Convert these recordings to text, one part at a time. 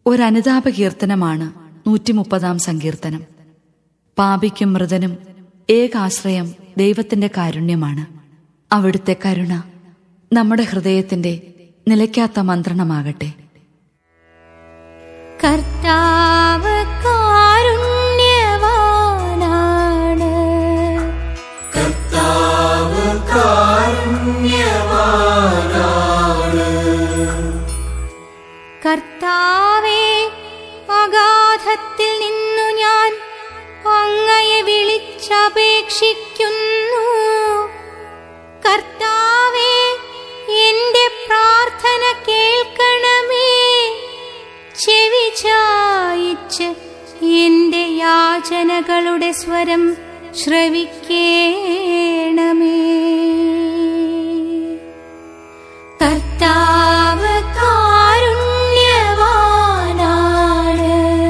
ഒരനുതാപ കീർത്തനമാണ് നൂറ്റിമുപ്പതാം സങ്കീർത്തനം പാപിക്കും മൃതനും ഏകാശ്രയം ദൈവത്തിന്റെ കാരുണ്യമാണ് അവിടുത്തെ കരുണ നമ്മുടെ ഹൃദയത്തിന്റെ നിലയ്ക്കാത്ത മന്ത്രണമാകട്ടെ കർത്താവ് കാരുണ്യവാനാണ് കർത്താവേ അഗാധത്തിൽ നിന്നു ഞാൻ അങ്ങയെ വിളിച്ചപേക്ഷിക്കുന്നു കർത്താവേ എന്റെ പ്രാർത്ഥന കേൾക്കണമേ ചെവി ചായിച്ച് എന്റെ യാചനകളുടെ സ്വരം ശ്രവിക്കേണമേ കർത്താവ് കാരുണ്യവാനാണ്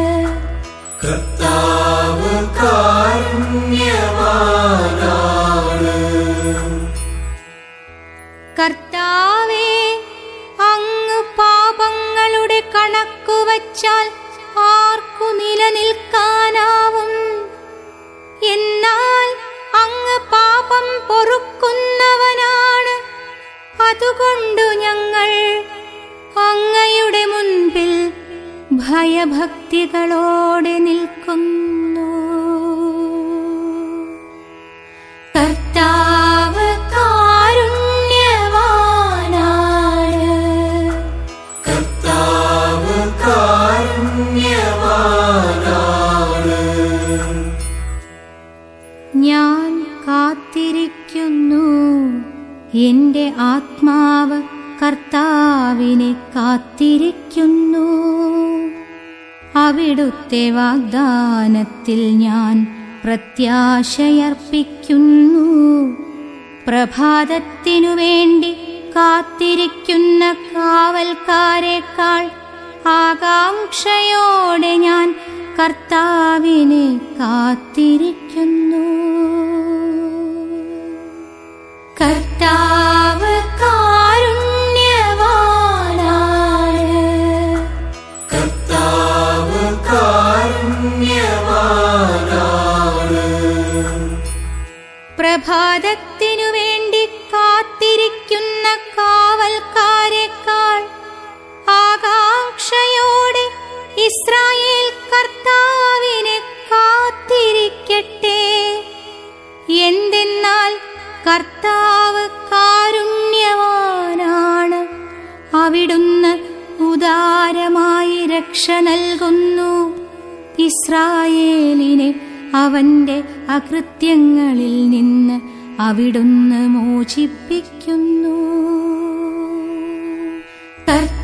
കർത്താവേ അങ്ങ് പാപങ്ങളുടെ കണക്കു വച്ചാൽ ആർക്കു നിലനിൽക്കാനാവും എന്നാൽ അങ്ങ് പാപം പൊറുക്കുന്നവനാണ് അതുകൊണ്ടു ഞങ്ങൾ അങ്ങയുടെ മുൻപിൽ ഭയഭക്തികളോടെ നിൽക്കുന്നു കർത്താവ് കാരുണ്യവാനാണ് ഞാൻ കാത്തിരിക്കുന്നു എന്റെ ആത്മാവ് കർത്താവിനെ കാത്തിരിക്കുന്നു അവിടുത്തെ വാഗ്ദാനത്തിൽ ഞാൻ പ്രത്യാശയർപ്പിക്കുന്നു പ്രഭാതത്തിനു വേണ്ടി കാത്തിരിക്കുന്ന കാവൽക്കാരെക്കാൾ ആകാംക്ഷയോടെ ഞാൻ കർത്താവിനെ കാത്തിരിക്കുന്നു കർത്താവ് കാരുണ്യവാനാണ് പ്രഭാതത്തിനു വേണ്ടി കാത്തിരിക്കുന്ന കാവൽക്കാരെക്കാൾ ആകാംക്ഷയോടെ ഇസ്രായേൽ കർത്താവിനെ കാത്തിരിക്കട്ടെ എന്തെന്നാൽ കർത്താവ് കാരുണ്യവാനാണ് അവിടുന്ന് ഉദാരമായി രക്ഷ നൽകുന്നു ഇസ്രായേലിനെ അവന്റെ അകൃത്യങ്ങളിൽ നിന്ന് അവിടുന്ന് മോചിപ്പിക്കുന്നു കർത്താവ്